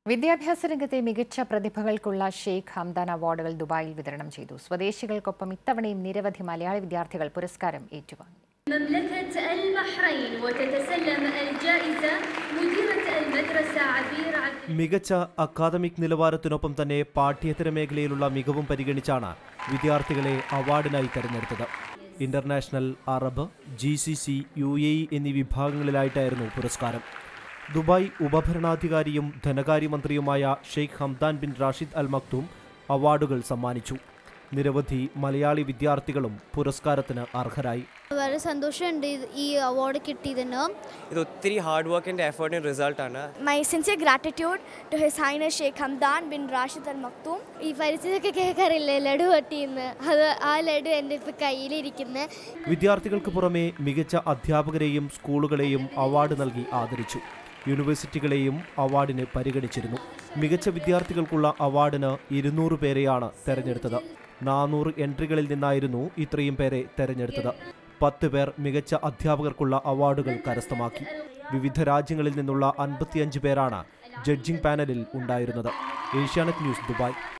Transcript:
വിദ്യാഭ്യാസ രംഗത്തെ മികച്ച പ്രതിഭകൾക്കുള്ള ഷെയ്ഖ് ഹംദാൻ അവാർഡുകൾ ദുബായിൽ വിതരണം ചെയ്തു സ്വദേശികൾക്കൊപ്പം ഇത്തവണയും നിരവധി മലയാളി വിദ്യാർത്ഥികൾ പുരസ്കാരം ഏറ്റുവാങ്ങി مملكة البحرين وتتسلم الجائزة مديرة المدرسة عبير عبد മികച്ച അക്കാദമിക് നിലവാരത്തിനൊപ്പം തന്നെ പാഠ്യേതര മേഖലയിലുള്ള മികവും പരിഗണിച്ചാണ് വിദ്യാർത്ഥികളെ അവാർഡിനായി തെരഞ്ഞെടുത്തത് international Arab G C C U A E എന്നീ വിഭാഗങ്ങളിലായിട്ടായിരുന്നു പുരസ്കാരം ദുബായ് ഉപഭരണാധികാരിയും ധനകാര്യമന്ത്രിയുമായ Sheikh Hamdan bin Rashid Al Maktoum അവാർഡുകൾ സമ്മാനിച്ചു നിരവധി മലയാളി വിദ്യാർത്ഥികളും പുരസ്കാരത്തിന് അർഹരായി വളരെ സന്തോഷമുണ്ട് ഇത് ഈ അവാർഡ് കിട്ടിയതിന് ഇത് ഒത്തിരി ഹാർഡ് വർക്കിൻ്റെ എഫേർട്ടിൻ്റെ റിസൾട്ടാണ് My sincere gratitude to His Highness Sheikh Hamdan bin Rashid Al Maktoum. ഈ പരിസ്ഥിതിയൊക്കെ കേൾക്കാറില്ലേ ലഡു പൊട്ടിയെന്ന് അത് ആ ലഡു എൻ്റെ ഇപ്പം കയ്യിലിരിക്കുന്നത് വിദ്യാർത്ഥികൾക്ക് പുറമെ മികച്ച അധ്യാപകരെയും സ്കൂളുകളെയും അവാർഡ് നൽകി ആദരിച്ചു യൂണിവേഴ്സിറ്റികളെയും അവാർഡിന് പരിഗണിച്ചിരുന്നു മികച്ച വിദ്യാർത്ഥികൾക്കുള്ള അവാർഡിന് ഇരുന്നൂറ് പേരെയാണ് തെരഞ്ഞെടുത്തത് നാനൂറ് എൻട്രികളിൽ നിന്നായിരുന്നു ഇത്രയും പേരെ തെരഞ്ഞെടുത്തത് പത്ത് പേർ മികച്ച അധ്യാപകർക്കുള്ള അവാർഡുകൾ കരസ്ഥമാക്കി വിവിധ രാജ്യങ്ങളിൽ നിന്നുള്ള അൻപത്തിയഞ്ച് പേരാണ് ജഡ്ജിംഗ് പാനലിൽ ഉണ്ടായിരുന്നത് ഏഷ്യാനെറ്റ് ന്യൂസ് ദുബായ്